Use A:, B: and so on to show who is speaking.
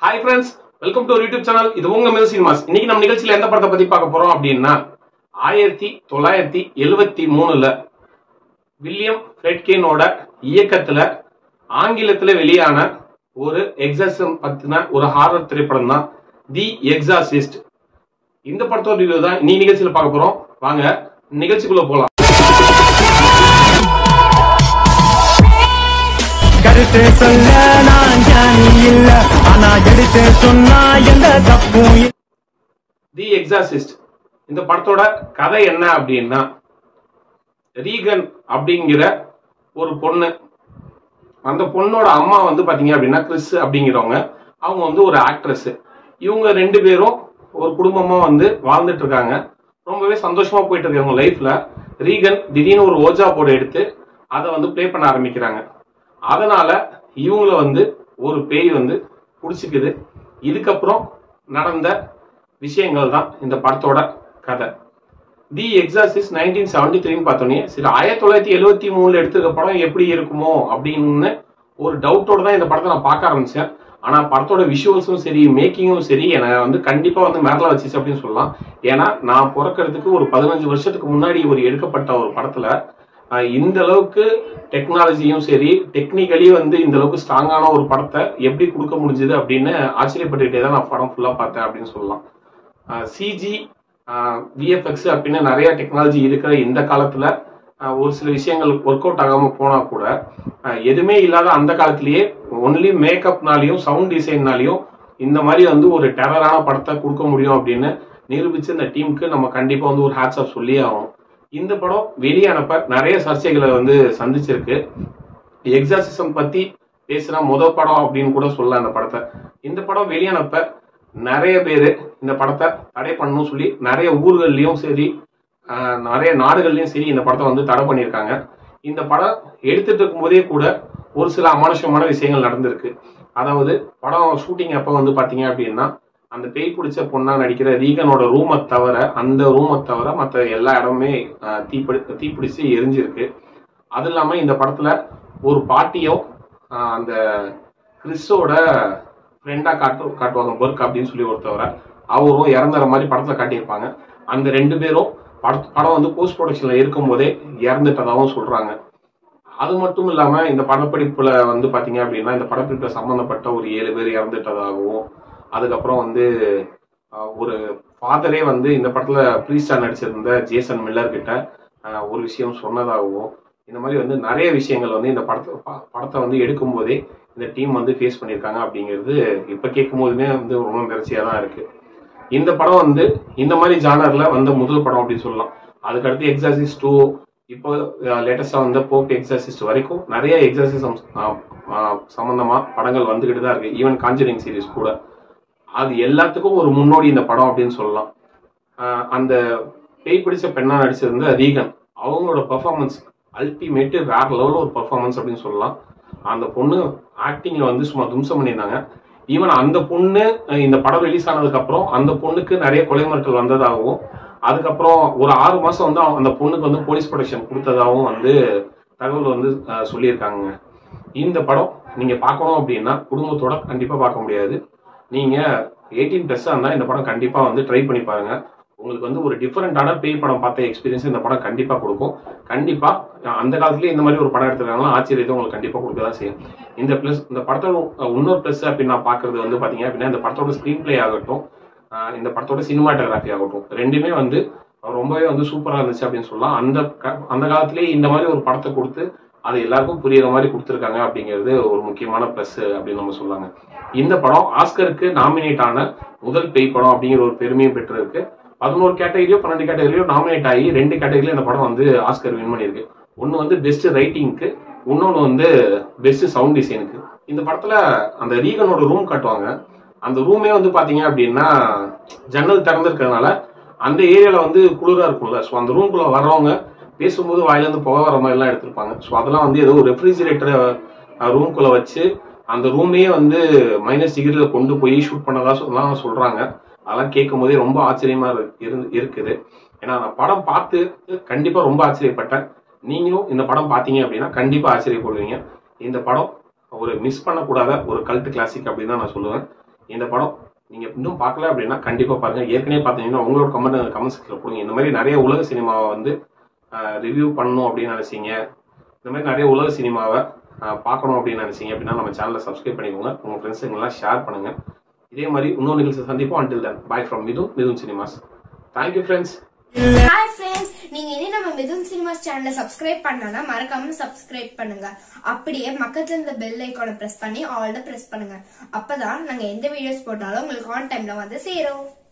A: Hi friends welcome to YouTube channel இது உங்க mill cinemas இன்னைக்கு நம்ம நிகழ்ச்சியில எந்த படத்தை பத்தி பார்க்க போறோம் அப்படின்னா ஆயிரத்தி தொள்ளாயிரத்தி எழுவத்தி மூணுல வில்லியம் ஃப்ரெட்கினோட இயக்கத்துல ஆங்கிலத்துல வெளியான ஒரு எக்ஸாசம் பத்தின ஒரு ஹாரர் திரைப்படம் தான் தி எக்ஸாசிஸ்ட் இந்த படத்தோட ரிவ்யூ தான் இன்னைக்கு நிகழ்ச்சியில பார்க்க போறோம் வாங்க நிகழ்ச்சிக்குள்ள போலாம்
B: கருத்து சொல்ல நான் ஞானி இல்ல ஆனா எடுத்து சொன்னா எந்த தப்பும் இல்ல.
A: தி எக்ஸாசிஸ்ட் இந்த படத்தோட கதை என்ன அப்படின்னா ரீகன் அப்படிங்கிற ஒரு பொண்ணு அந்த பொண்ணோட அம்மா வந்து பாத்தீங்க அப்படின்னா கிறிஸ் அப்படிங்கிறவங்க அவங்க வந்து ஒரு ஆக்ட்ரஸ் இவங்க ரெண்டு பேரும் ஒரு குடும்பமா வந்து வாழ்ந்துட்டு இருக்காங்க ரொம்பவே சந்தோஷமா போயிட்டு இருக்கு அவங்க லைஃப்ல ரீகன் திடீர்னு ஒரு ஓஜா போர்டு எடுத்து அதை வந்து ப்ளே பண்ண ஆரம்பிக்கிறாங்க அதனால இவங்கள வந்து ஒரு பேய் வந்து பிடிச்சிக்குது இதுக்கப்புறம் நடந்த விஷயங்கள் தான் இந்த படத்தோட கதை தி எக்ஸாசிஸ் நைன்டீன் செவன்டி த்ரீன்னு பார்த்தோன்னே சரி ஆயிரத்தி தொள்ளாயிரத்தி எழுவத்தி மூணுல எடுத்திருக்க படம் எப்படி இருக்குமோ அப்படின்னு ஒரு டவுட்டோட தான் இந்த படத்தை நான் பார்க்க ஆரம்பிச்சேன் ஆனா படத்தோட விஷுவல்ஸும் சரி மேக்கிங்கும் சரி என்னை வந்து கண்டிப்பா வந்து மேரலா வச்சுச்சு அப்படின்னு சொல்லலாம் ஏன்னா நான் பிறக்கிறதுக்கு ஒரு பதினஞ்சு வருஷத்துக்கு முன்னாடி ஒரு எடுக்கப்பட்ட ஒரு படத்துல ஆஹ் இந்த அளவுக்கு டெக்னாலஜியும் சரி டெக்னிக்கலி வந்து இந்த அளவுக்கு ஸ்ட்ராங்கான ஒரு படத்தை எப்படி கொடுக்க முடிஞ்சது அப்படின்னு ஆச்சரியப்பட்டுக்கிட்டே தான் நான் படம் ஃபுல்லா பார்த்தேன் அப்படின்னு சொல்லலாம் சிஜி விஎஃப்எக்ஸ் அப்படின்னு நிறைய டெக்னாலஜி இருக்கிற இந்த காலத்துல ஆஹ் ஒரு சில விஷயங்கள் ஒர்க் அவுட் ஆகாம போனா கூட ஆஹ் எதுவுமே இல்லாத அந்த காலத்திலேயே ஒன்லி மேக்கப்னாலையும் சவுண்ட் டிசைன்னாலையும் இந்த மாதிரி வந்து ஒரு டெரரான படத்தை கொடுக்க முடியும் அப்படின்னு நிரூபிச்சு இந்த டீமுக்கு நம்ம கண்டிப்பா வந்து ஒரு ஹேட்ஸ் ஆஃப் சொல்லியே ஆகும் இந்த படம் வெளியானப்ப நிறைய சர்ச்சைகளை வந்து சந்திச்சிருக்கு எக்ஸாசிசம் பத்தி பேசுற முத படம் அப்படின்னு கூட சொல்லலாம் இந்த படத்தை இந்த படம் வெளியானப்ப நிறைய பேர் இந்த படத்தை தடை பண்ணணும்னு சொல்லி நிறைய ஊர்கள்லயும் சரி ஆஹ், நிறைய நாடுகள்லயும் சரி இந்த படத்தை வந்து தடை பண்ணியிருக்காங்க இந்த படம் எடுத்துட்டு இருக்கும் போதே கூட ஒரு சில அமானுஷமான விஷயங்கள் நடந்திருக்கு அதாவது படம் ஷூட்டிங் அப்ப வந்து பாத்தீங்க அப்படின்னா அந்த பேய் பிடிச்ச பொண்ணா நடிக்கிற ரீகனோட ரூமை தவிர அந்த ரூமை தவிர மற்ற எல்லா இடமுமே ஆஹ், தீப்பிடி தீப்பிடிச்சு எரிஞ்சிருக்கு அது இல்லாம இந்த படத்துல ஒரு பாட்டியும் ஆஹ், அந்த கிறிஸோட ஃப்ரெண்டா காட்டு காட்டுவாங்க பர்க் அப்படின்னு சொல்லி ஒருத்தவரை அவரும் இறந்துற மாதிரி படத்துல காட்டியிருப்பாங்க அந்த ரெண்டு பேரும் பட படம் வந்து போஸ்ட் ப்ரொடக்ஷன்ல இருக்கும் போதே இறந்துட்டதாகவும் சொல்றாங்க அது மட்டும் இல்லாம இந்த படப்பிடிப்புல வந்து பாத்தீங்க அப்படின்னா இந்த படப்பிடிப்புல சம்பந்தப்பட்ட ஒரு ஏழு பேர் இறந்துட்டதாகவும் அதுக்கப்புறம் வந்து ஆஹ், ஒரு ஃபாதரே வந்து இந்த படத்துல ப்ரீஸ்டா நடிச்சிருந்த ஜேசன் மில்லர் கிட்ட ஆஹ், ஒரு விஷயம் சொன்னதாகவும் இந்த மாதிரி வந்து நிறைய விஷயங்கள் வந்து இந்த படத்தை ப- படத்தை வந்து எடுக்கும் போதே இந்த டீம் வந்து ஃபேஸ் பண்ணியிருக்காங்க அப்படிங்கிறது இப்ப கேட்கும் போதுமே வந்து ரொம்ப மிரட்சியா தான் இருக்கு இந்த படம் வந்து இந்த மாதிரி ஜானர்ல வந்த முதல் படம் அப்படின்னு சொல்லலாம் அதுக்கடுத்து எக்ஸாசிஸ் டூ இப்போ லேட்டஸ்டா வந்த போப் எக்ஸாசிஸ்ட் வரைக்கும் நிறைய எக்ஸாசிசம் சம்பந்தமா படங்கள் வந்துகிட்டு தான் இருக்கு ஈவன் காஞ்சரிங் சீரிஸ் கூட அது எல்லாத்துக்கும் ஒரு முன்னோடி இந்த படம் அப்படின்னு சொல்லலாம் ஆஹ் அந்த பேய் பிடிச்ச பெண்ணா நடிச்சிருந்த ரீகன் அவங்களோட பெர்ஃபார்மன்ஸ் அல்டிமேட்டு வேற லெவலில் ஒரு பெர்ஃபார்மன்ஸ் அப்படின்னு சொல்லலாம் அந்த பொண்ணு ஆக்டிங்ல வந்து சும்மா தும்சம் பண்ணியிருந்தாங்க ஈவன் அந்த பொண்ணு அஹ் இந்த படம் ரிலீஸ் ஆனதுக்கு அப்புறம் அந்த பொண்ணுக்கு நிறைய கொலை மிரட்டல் வந்ததாகவும் அதுக்கப்புறம் ஒரு ஆறு மாசம் வந்து அவங்க- அந்த பொண்ணுக்கு வந்து போலீஸ் ப்ரொடெக்ஷன் கொடுத்ததாகவும் வந்து தகவல் வந்து அஹ், சொல்லியிருக்காங்க இந்த படம் நீங்க பார்க்கணும் அப்படின்னா குடும்பத்தோட கண்டிப்பா பார்க்க முடியாது நீங்க எயிட்டீன் பிளஸ் இருந்தா இந்த படம் கண்டிப்பா வந்து ட்ரை பண்ணி பாருங்க உங்களுக்கு வந்து ஒரு டிஃபரெண்டான பேய் படம் பார்த்த எக்ஸ்பீரியன்ஸ் இந்த படம் கண்டிப்பா கொடுக்கும் கண்டிப்பா அஹ், அந்த காலத்துலயே இந்த மாதிரி ஒரு படம் எடுத்துருக்காங்களா ஆச்சரியத்தை உங்களுக்கு கண்டிப்பா கொடுக்க தான் செய்யும் இந்த பிளஸ் இந்த படத்தோட அஹ், இன்னொரு பிளஸ் அப்படின்னு நான் பாக்குறது வந்து பாத்தீங்க அப்படின்னா இந்த படத்தோட ஸ்கிரீன் பிளே ஆகட்டும் அஹ், இந்த படத்தோட சினிமாட்டோகிராஃபி ஆகட்டும் ரெண்டுமே வந்து ரொம்பவே வந்து சூப்பரா இருந்துச்சு அப்படின்னு சொல்லலாம் அந்த க- அந்த காலத்திலேயே இந்த மாதிரி ஒரு படத்தை கொடுத்து அது எல்லாருக்கும் புரியுற மாதிரி கொடுத்துருக்காங்க அப்படிங்கிறது ஒரு முக்கியமான ப்ளஸ் அப்படின்னு நம்ம சொல்லாங்க இந்த படம் ஆஸ்கருக்கு நாமினேட் ஆன முதல் பேய் படம் அப்படிங்கிற ஒரு பெருமையும் பெற்றிருக்கு பதினோரு கேட்டகரியோ பன்னெண்டு கேட்டகரியோ நாமினேட் ஆகி ரெண்டு கேட்டகரியில இந்த படம் வந்து ஆஸ்கர் வின் பண்ணியிருக்கு ஒன்னு வந்து பெஸ்ட் ரைட்டிங்க்கு இன்னொன்னு வந்து பெஸ்ட் சவுண்ட் டிசைனுக்கு இந்த படத்துல அந்த ரீகனோட ரூம் காட்டுவாங்க அந்த ரூமே வந்து பாத்தீங்க அப்படின்னா ஜன்னல் திறந்திருக்கிறதுனால அந்த ஏரியால வந்து குளிரா இருக்கும்ல ஸோ அந்த ரூம்குள்ள வர்றவங்க பேசும்போது வாயில இருந்து புகை வர மாதிரி எல்லாம் எடுத்திருப்பாங்க ஸோ அதெல்லாம் வந்து ஏதோ ரெஃப்ரிஜிரேட்டர் ரூம்குள்ள வச்சு அந்த ரூமையே வந்து மைனஸ் டிகிரில கொண்டு போய் ஷூட் பண்ணதா சொல்லலாம் சொல்றாங்க அதெல்லாம் கேட்கும் போதே ரொம்ப ஆச்சரியமா இரு- இருந்து- இருக்குது ஏன்னா நான் படம் பார்த்து கண்டிப்பா ரொம்ப ஆச்சரியப்பட்டேன் நீங்களும் இந்த படம் பார்த்தீங்க அப்படின்னா கண்டிப்பா ஆச்சரியப்படுவீங்க இந்த படம் ஒரு மிஸ் பண்ணக்கூடாத ஒரு கல்ட் கிளாசிக் அப்படின்னு தான் நான் சொல்லுவேன் இந்த படம் நீங்க இன்னும் பார்க்கல அப்படின்னா கண்டிப்பா பாருங்க ஏற்கனவே பார்த்தீங்கன்னா உங்களோட கமெண்ட் கமெண்ட் செக்ஷன்ல கொடுங்க இந்த மாதிரி நிறைய உலக சினிமாவை வந்து ரிவ்யூ பண்ணணும் அப்படின்னு நினைச்சீங்க இந்த மாதிரி நிறைய உலக சினிமாவை ஆஹ் பார்க்கணும் அப்படின்னு நினைச்சீங்க அப்படின்னா நம்ம சேனலை சப்ஸ்கிரைப் பண்ணிக்கோங்க உங்க ஃப்ரெண்ட்ஸுங்கெல்லாம் ஷேர் பண்ணுங்க இதே மாதிரி இன்னொரு நிகழ்ச்சி சந்திப்போம் until then bye from Mithun Mithun cinemas thank you friends
C: hi friends நீங்க இனி நம்ம மிதுன் சினிமாஸ் சேனலை சப்ஸ்கிரைப் பண்ணனா மறக்காம சப்ஸ்கிரைப் பண்ணுங்க அப்படியே பக்கத்துல இருந்த பெல் ஐக்கானை பிரஸ் பண்ணி ஆல்ட பிரஸ் பண்ணுங்க அப்பதான் நாங்க எந்த வீடியோஸ் போட்டாலும் உங்களுக்கு ஆன் டைம்ல வந்து சேரும்